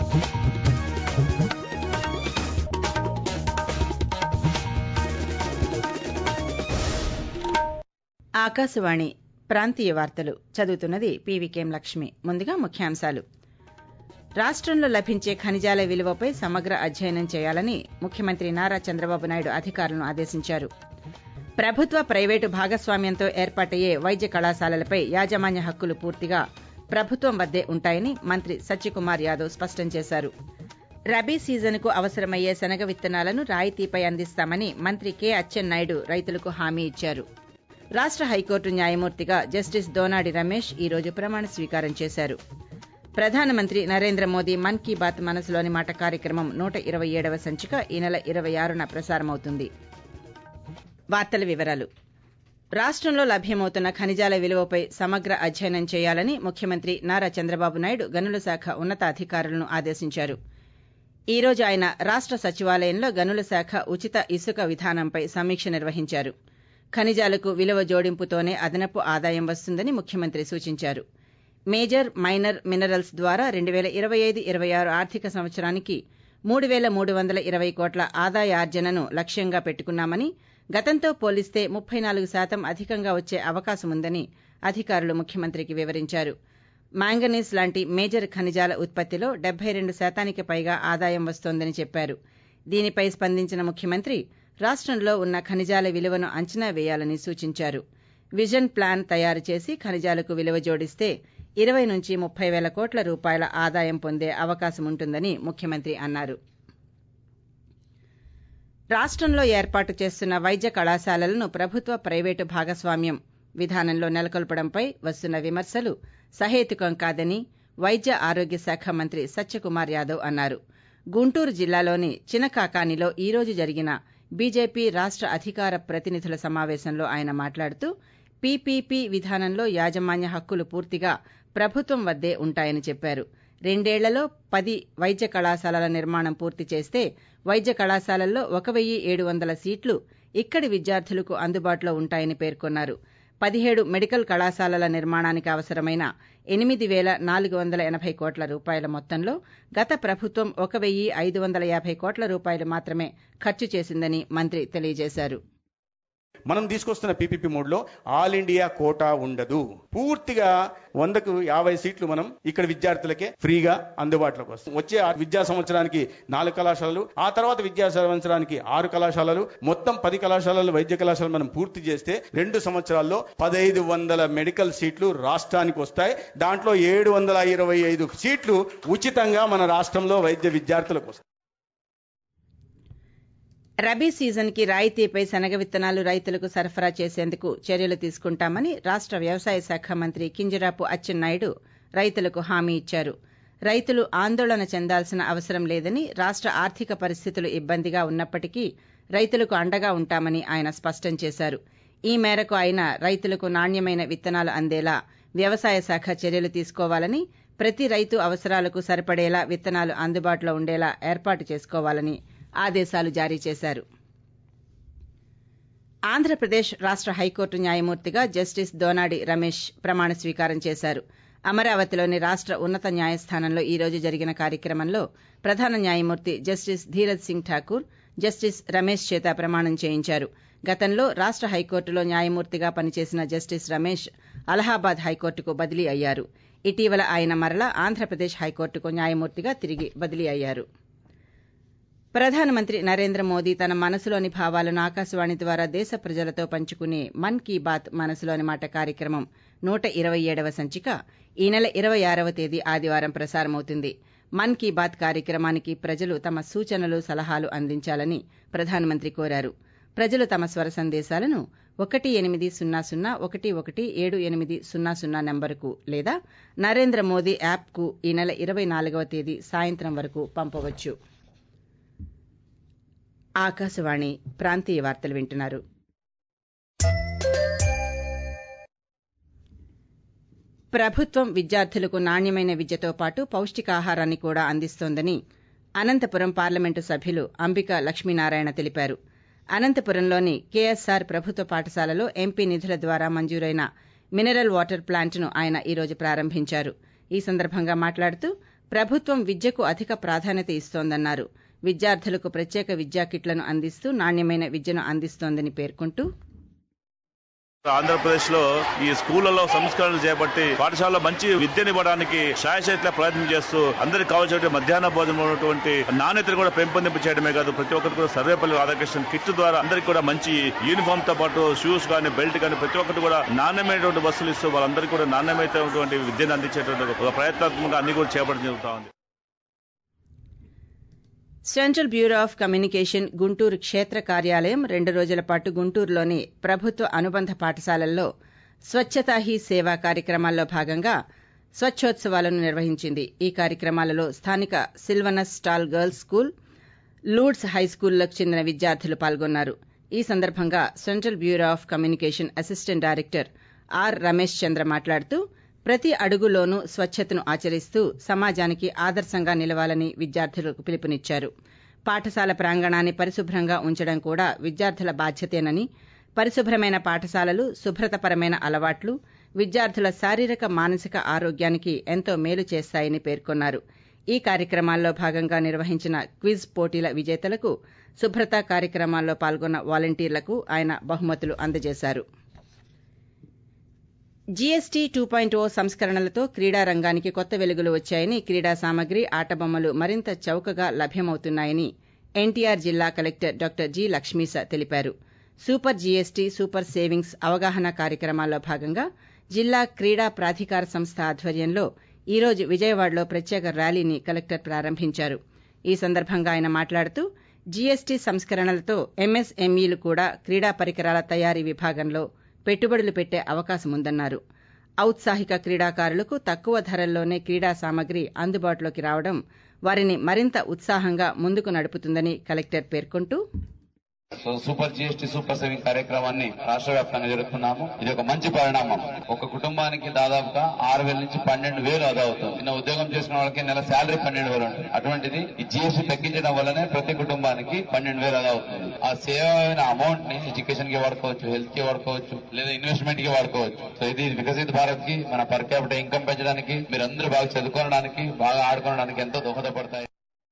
ఆకాశవాణి ప్రాంతీయ వార్తలు చదువుతున్నది పీవీకేం లక్ష్మి ముందుగా ముఖ్యాంశాలు రాష్టంలో లభించే ఖనిజాల విలువపై సమగ్ర అధ్యయనం చేయాలని ముఖ్యమంత్రి నారా చంద్రబాబు నాయుడు అధికారులను ఆదేశించారు ప్రభుత్వ ప్రైవేటు భాగస్వామ్యంతో ఏర్పాటయ్యే వైద్య కళాశాలలపై యాజమాన్య హక్కులు పూర్తిగా ప్రభుత్వం వద్దే ఉంటాయని మంత్రి సత్యకుమార్ యాదవ్ స్పష్టం చేశారు రబీ సీజన్కు అవసరమయ్యే శనగ విత్తనాలను రాయితీపై అందిస్తామని మంత్రి కె అచ్చెన్నాయుడు రైతులకు హామీ ఇచ్చారు రాష్ట హైకోర్టు న్యాయమూర్తిగా జస్టిస్ దోనాడి రమేష్ ఈ రోజు ప్రమాణ స్వీకారం చేశారు ప్రధానమంత్రి నరేంద్ర మోదీ మన్ కీ బాత్ మనసులోని మాట కార్యక్రమం నూట ఇరవై ఏడవ సంచిక ఈ నెల ఇరవై ఆరున ప్రసారమవుతుంది వార్తల వివరాలు రాష్టంలో లభ్యమవుతున్న ఖనిజాల విలువపై సమగ్ర అధ్యయనం చేయాలని ముఖ్యమంత్రి నారా చంద్రబాబు నాయుడు గనుల శాఖ ఉన్నతాధికారులను ఆదేశించారు ఈ రోజు ఆయన రాష్ట సచివాలయంలో గనుల శాఖ ఉచిత ఇసుక విధానంపై సమీక్ష నిర్వహించారు ఖనిజాలకు విలువ జోడింపుతోనే అదనపు ఆదాయం వస్తుందని ముఖ్యమంత్రి సూచించారు మేజర్ మైనర్ మినరల్స్ ద్వారా రెండు పేల ఇరవై ఐదు ఇరవై ఆరు ఆర్థిక సంవత్సరానికి మూడు పేల మూడు వందల ఇరవై కోట్ల ఆదాయార్జనను లక్ష్యంగా పెట్టుకున్నామని గతంతో పోలిస్తే ముప్పై నాలుగు శాతం అధికంగా వచ్చే అవకాశముందని అధికారులు ముఖ్యమంత్రికి వివరించారు మాంగనీస్ లాంటి మేజర్ ఖనిజాల ఉత్పత్తిలో డెబ్బై రెండు శాతానికి పైగా ఆదాయం వస్తోందని చెప్పారు దీనిపై స్పందించిన ముఖ్యమంత్రి రాష్టంలో ఉన్న ఖనిజాల విలువను అంచనా వేయాలని సూచించారు విజన్ ప్లాన్ తయారు చేసి ఖనిజాలకు విలువ జోడిస్తే ఇరవై నుంచి ముప్పై పేల కోట్ల రూపాయల ఆదాయం పొందే అవకాశముంటుందని ముఖ్యమంత్రి అన్నారు రాష్టంలో ఏర్పాటు చేస్తున్న వైద్య కళాశాలలను ప్రభుత్వ ప్రైవేటు భాగస్వామ్యం విధానంలో నెలకొల్పడంపై వస్తున్న విమర్శలు సహేతుకం కాదని వైద్య ఆరోగ్య శాఖ మంత్రి సత్యకుమార్ యాదవ్ అన్నారు గుంటూరు జిల్లాలోని చినకాకానిలో ఈ రోజు జరిగిన బీజేపీ రాష్ట అధికార ప్రతినిధుల సమావేశంలో ఆయన మాట్లాడుతూ పీపీపీ విధానంలో యాజమాన్య హక్కులు పూర్తిగా ప్రభుత్వం వద్దే ఉంటాయని చెప్పారు రెండేళ్లలో పది వైద్య కళాశాలల నిర్మాణం పూర్తి చేస్తే వైద్య కళాశాలల్లో ఒక వెయ్యి ఏడు వందల సీట్లు ఇక్కడి విద్యార్థులకు అందుబాటులో ఉంటాయని పేర్కొన్నారు పదిహేడు మెడికల్ కళాశాలల నిర్మాణానికి అవసరమైన ఎనిమిది పేల నాలుగు వందల ఎనబై కోట్ల రూపాయల మొత్తంలో గత ప్రభుత్వం ఒక వెయ్యి ఐదు వందల యాబై కోట్ల రూపాయలు మాత్రమే ఖర్చు చేసిందని మంత్రి తెలియజేశారు మనం తీసుకొస్తున్న పీపీపీ మోడ్ లో ఆల్ ఇండియా కోటా ఉండదు పూర్తిగా వందకు యాభై సీట్లు మనం ఇక్కడ విద్యార్థులకే ఫ్రీగా అందుబాటులోకి వస్తాం వచ్చే ఆ విద్యా సంవత్సరానికి నాలుగు కళాశాలలు ఆ తర్వాత విద్యా సంవత్సరానికి ఆరు కళాశాలలు మొత్తం పది కళాశాలలు వైద్య కళాశాలలు మనం పూర్తి చేస్తే రెండు సంవత్సరాల్లో పదహైదు వందల మెడికల్ సీట్లు రాష్ట్రానికి వస్తాయి దాంట్లో ఏడు వందల ఇరవై ఐదు సీట్లు ఉచితంగా మన రాష్ట్రంలో వైద్య విద్యార్థులకు వస్తాయి రబీ సీజన్ కి రాయితీపై శనగ విత్తనాలు రైతులకు సరఫరా చేసేందుకు చర్యలు తీసుకుంటామని రాష్ట వ్యవసాయ శాఖ మంత్రి కింజరాపు అచ్చెన్నాయుడు రైతులకు హామీ ఇచ్చారు రైతులు ఆందోళన చెందాల్సిన అవసరం లేదని రాష్ట ఆర్థిక పరిస్థితులు ఇబ్బందిగా ఉన్నప్పటికీ రైతులకు అండగా ఉంటామని ఆయన స్పష్టం చేశారు ఈ మేరకు ఆయన రైతులకు నాణ్యమైన విత్తనాలు అందేలా వ్యవసాయ శాఖ చర్యలు తీసుకోవాలని ప్రతి రైతు అవసరాలకు సరిపడేలా విత్తనాలు అందుబాటులో ఉండేలా ఏర్పాటు చేసుకోవాలని ఆదేశాలు జారీ చేశారు ఆంధ్రప్రదేశ్ రాష్ట హైకోర్టు న్యాయమూర్తిగా జస్టిస్ దోనాడి రమేష్ ప్రమాణ స్వీకారం చేశారు అమరావతిలోని రాష్ట ఉన్నత న్యాయస్థానంలో ఈ రోజు జరిగిన కార్యక్రమంలో ప్రధాన న్యాయమూర్తి జస్టిస్ ధీరజ్ సింగ్ ఠాకూర్ జస్టిస్ రమేష్ చేత ప్రమాణం చేయించారు గతంలో రాష్ట హైకోర్టులో న్యాయమూర్తిగా పనిచేసిన జస్టిస్ రమేష్ అలహాబాద్ హైకోర్టుకు బదిలీ అయ్యారు ఇటీవల ఆయన మరల ఆంధ్రప్రదేశ్ హైకోర్టుకు న్యాయమూర్తిగా తిరిగి బదిలీ అయ్యారు ప్రధానమంత్రి నరేంద్ర మోదీ తన మనసులోని భావాలను ఆకాశవాణి ద్వారా దేశ ప్రజలతో పంచుకునే మన్ కీ బాత్ మనసులోని మాట కార్యక్రమం నూట ఇరవై ఏడవ సంచిక ఈ నెల ఇరవై ఆరవ తేదీ ఆదివారం ప్రసారమవుతుంది మన్ కీ బాత్ కార్యక్రమానికి ప్రజలు తమ సూచనలు సలహాలు అందించాలని ప్రధానమంత్రి కోరారు ప్రజలు తమ స్వర సందేశాలను ఒకటి ఎనిమిది సున్నా సున్నా ఒకటి ఒకటి ఏడు ఎనిమిది సున్నా సున్నా నెంబరుకు లేదా నరేంద్ర మోదీ యాప్కు ఈ నెల ఇరవై నాలుగవ తేదీ సాయంత్రం వరకు పంపవచ్చు ఆకాశవాణి ప్రాంతీయ వార్తలు వింటున్నారు ప్రభుత్వం విద్యార్థులకు నాణ్యమైన విద్యతో పాటు పౌష్టికాహారాన్ని కూడా అందిస్తోందని అనంతపురం పార్లమెంటు సభ్యులు అంబిక లక్ష్మీనారాయణ తెలిపారు అనంతపురంలోని కేఎస్ఆర్ ప్రభుత్వ పాఠశాలలో ఎంపీ నిధుల ద్వారా మంజూరైన మినరల్ వాటర్ ప్లాంట్ను ఆయన ఈ రోజు ప్రారంభించారు ఈ సందర్భంగా మాట్లాడుతూ ప్రభుత్వం విద్యకు అధిక ప్రాధాన్యత ఇస్తోందన్నారు విద్యార్థులకు ప్రత్యేక విద్యా కిట్లను అందిస్తూ నాణ్యమైన విద్యను అందిస్తోందని పేర్కొంటూ ఆంధ్రప్రదేశ్ లో ఈ స్కూళ్లలో సంస్కరణలు చేపట్టి పాఠశాలలో మంచి విద్యనివ్వడానికి శాయశైత్య ప్రయత్నం చేస్తూ అందరికి కావాల్సిన మధ్యాహ్న భోజనం ఉన్నటువంటి నాణ్యతను కూడా పెంపొందింపు చేయడమే కాదు ప్రతి ఒక్కరు కూడా సర్వేపల్లి రాధాకృష్ణన్ కిట్ ద్వారా అందరికి కూడా మంచి యూనిఫామ్ తో పాటు షూస్ కానీ బెల్ట్ కానీ ప్రతి ఒక్కటి కూడా నాణ్యమైనటువంటి వస్తువులు ఇస్తూ వాళ్ళందరికీ కూడా నాణ్యమైనటువంటి విద్యను అందించేటువంటి ఒక ప్రయత్నాత్మకంగా అన్ని కూడా చేపట్టడం జరుగుతా ఉంది central bureau of communication Guntur క్షేత్ర కార్యాలయం రెండు రోజుల పాటు గుంటూరులోని ప్రభుత్వ అనుబంధ పాఠశాలల్లో స్వచ్ఛతా హీ సేవా కార్యక్రమాల్లో భాగంగా స్వచ్ఛోత్సవాలను నిర్వహించింది ఈ కార్యక్రమాలలో స్థానిక Sylvanus stall girls school Lourdes హైస్కూల్లకు చెందిన విద్యార్థులు పాల్గొన్నారు ఈ సందర్భంగా central bureau of communication assistant director R Ramesh Chandra మాట్లాడుతూ ప్రతి అడుగులోనూ స్వచ్ఛతను ఆచరిస్తూ సమాజానికి ఆదర్శంగా నిలవాలని విద్యార్థులకు పిలుపునిచ్చారు పాఠశాల ప్రాంగణాన్ని పరిశుభ్రంగా ఉంచడం కూడా విద్యార్థుల బాధ్యతేనని పరిశుభ్రమైన పాఠశాలలు శుభ్రతపరమైన అలవాట్లు విద్యార్థుల శారీరక మానసిక ఆరోగ్యానికి ఎంతో మేలు చేస్తాయని పేర్కొన్నారు ఈ కార్యక్రమాల్లో భాగంగా నిర్వహించిన క్విజ్ పోటీల విజేతలకు శుభ్రత కార్యక్రమాల్లో పాల్గొన్న వాలంటీర్లకు ఆయన బహుమతులు అందజేశారు జీఎస్టీ టూ పాయింట్ ఓ సంస్కరణలతో క్రీడా రంగానికి కొత్త వెలుగులు వచ్చాయని క్రీడా సామగ్రి ఆటబొమ్మలు మరింత చౌకగా లభ్యమవుతున్నాయని ఎన్టీఆర్ జిల్లా కలెక్టర్ డాక్టర్ జి లక్ష్మీస తెలిపారు సూపర్ జీఎస్టీ సూపర్ సేవింగ్స్ అవగాహన కార్యక్రమాల్లో భాగంగా జిల్లా క్రీడా ప్రాధికార సంస్థ ఆధ్వర్యంలో ఈ రోజు విజయవాడలో ప్రత్యేక ర్యాలీని కలెక్టర్ ప్రారంభించారు ఈ సందర్భంగా ఆయన మాట్లాడుతూ జీఎస్టీ సంస్కరణలతో ఎంఎస్ఎంఈలు కూడా క్రీడా పరికరాల తయారీ విభాగంలో పెట్టుబడులు పెట్టే అవకాశముందన్నారు ఔత్సాహిక క్రీడాకారులకు తక్కువ ధరల్లోనే క్రీడా సామగ్రి అందుబాటులోకి రావడం వారిని మరింత ఉత్సాహంగా ముందుకు నడుపుతుందని కలెక్టర్ పేర్కొంటూ so super GST super saving కార్యక్రమాన్ని రాష్ట్ర వ్యాప్తంగా జరుపుతున్నాము ఇది ఒక మంచి పరిణామం ఒక కుటుంబానికి దాదాపుగా ఆరు వేల నుంచి పన్నెండు వేలు ఆదా అవుతుంది నిన్న ఉద్యోగం చేసిన వాళ్ళకి నెల శాలరీ పన్నెండు వేలు ఉంటుంది అటువంటిది ఈ జిఎస్టీ తగ్గించడం వల్లనే ప్రతి కుటుంబానికి పన్నెండు వేలు ఆదా అవుతుంది ఆ సేవ అయిన అమౌంట్ ని ఎడ్యుకేషన్ కి వాడుకోవచ్చు హెల్త్ కి వాడుకోవచ్చు లేదా ఇన్వెస్ట్మెంట్ కి వాడుకోవచ్చు సో ఇది వికసిత భారత్ కి మన పర్ క్యాపిటల్ ఇన్కమ్ పెంచడానికి మీరందరూ బాగా చదువుకోవడానికి బాగా ఆడుకోవడానికి ఎంతో దోహదపడతాయి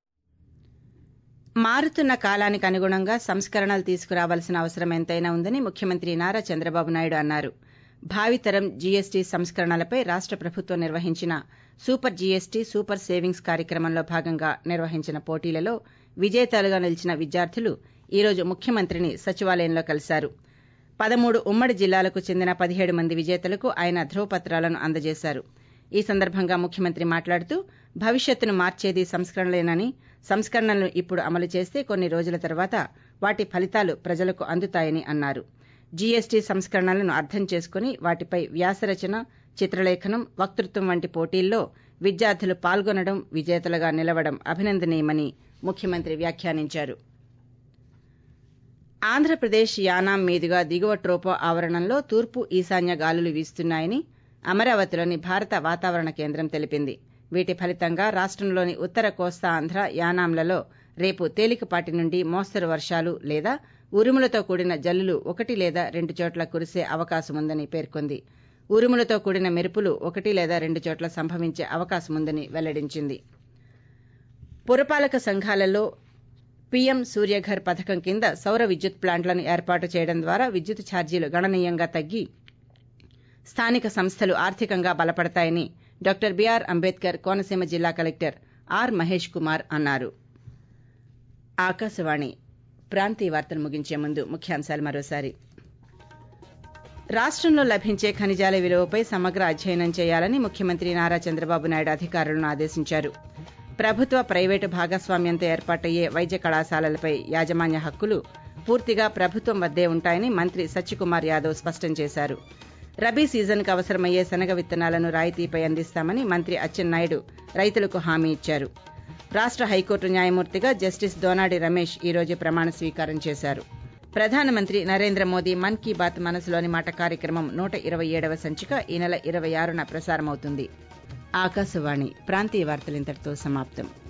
మారుతున్న కాలానికి అనుగుణంగా సంస్కరణలు తీసుకురావాల్సిన అవసరం ఎంతైనా ఉందని ముఖ్యమంత్రి నారా చంద్రబాబు నాయుడు అన్నారు భావితరం జీఎస్టీ సంస్కరణలపై రాష్ట ప్రభుత్వం నిర్వహించిన సూపర్ జీఎస్టీ సూపర్ సేవింగ్స్ కార్యక్రమంలో భాగంగా నిర్వహించిన పోటీలలో విజేతలుగా నిలిచిన విద్యార్థులు ఈ రోజు ముఖ్యమంత్రిని సచివాలయంలో కలిశారు పదమూడు ఉమ్మడి జిల్లాలకు చెందిన పదిహేడు మంది విజేతలకు ఆయన ధ్రువపత్రాలను అందజేశారు ఈ సందర్భంగా ముఖ్యమంత్రి మాట్లాడుతూ భవిష్యత్తును మార్చేది సంస్కరణలేనని సంస్కరణలను ఇప్పుడు అమలు చేస్తే కొన్ని రోజుల తర్వాత వాటి ఫలితాలు ప్రజలకు అందుతాయని అన్నారు జీఎస్టీ సంస్కరణలను అర్థం చేసుకుని వాటిపై వ్యాసరచన చిత్రలేఖనం వక్తృత్వం వంటి పోటీల్లో విద్యార్థులు పాల్గొనడం విజేతలుగా నిలవడం అభినందనీయమని ముఖ్యమంత్రి వ్యాఖ్యానించారు ఆంధ్రప్రదేశ్ యానాం మీదుగా దిగువ ట్రోపో ఆవరణంలో తూర్పు ఈశాన్య గాలులు వీస్తున్నాయని అమరావతిలోని భారత వాతావరణ కేంద్రం తెలిపింది వీటి ఫలితంగా రాష్టంలోని ఉత్తర కోస్తా ఆంధ్ర యానాంలలో రేపు తేలికపాటి నుండి మోస్తరు వర్షాలు లేదా ఉరుములతో కూడిన జల్లులు ఒకటి లేదా రెండు చోట్ల కురిసే అవకాశముందని పేర్కొంది ఉరుములతో కూడిన మెరుపులు ఒకటి లేదా రెండు చోట్ల సంభవించే అవకాశముందని వెల్లడించింది పురపాలక సంఘాలలో పీఎం సూర్యఘర్ పథకం కింద సౌర విద్యుత్ ప్లాంట్లను ఏర్పాటు చేయడం ద్వారా విద్యుత్ ఛార్జీలు గణనీయంగా తగ్గి స్థానిక సంస్థలు ఆర్థికంగా బలపడతాయని డాక్టర్ బీఆర్ అంబేద్కర్ కోనసీమ జిల్లా కలెక్టర్ ఆర్ మహేష్ కుమార్ అన్నారు ఆకాశవాణి ప్రాంతీయ వార్తలు ముగించే ముందు ముఖ్యాంశాలు మరోసారి రాష్టంలో లభించే ఖనిజాల విలువపై సమగ్ర అధ్యయనం చేయాలని ముఖ్యమంత్రి నారా చంద్రబాబు నాయుడు అధికారులను ఆదేశించారు ప్రభుత్వ ప్రైవేటు భాగస్వామ్యంతో ఏర్పాటయ్యే వైద్య కళాశాలలపై యాజమాన్య హక్కులు పూర్తిగా ప్రభుత్వం వద్దే ఉంటాయని మంత్రి సత్యకుమార్ యాదవ్ స్పష్టం చేశారు రబీ సీజన్కు అవసరమయ్యే శనగ విత్తనాలను రాయితీపై అందిస్తామని మంత్రి అచ్చెన్నాయుడు రైతులకు హామీ ఇచ్చారు రాష్ట హైకోర్టు న్యాయమూర్తిగా జస్టిస్ దోనాడి రమేష్ ఈ రోజు ప్రమాణ స్వీకారం చేశారు ప్రధానమంత్రి నరేంద్ర మోదీ మన్ కీ బాత్ మనసులోని మాట కార్యక్రమం నూట ఇరవై ఏడవ సంచిక ఈ నెల ఇరవై ఆరున ప్రసారమవుతుంది ఆకాశవాణి ప్రాంతీయ వార్తలు ఇంతటితో సమాప్తం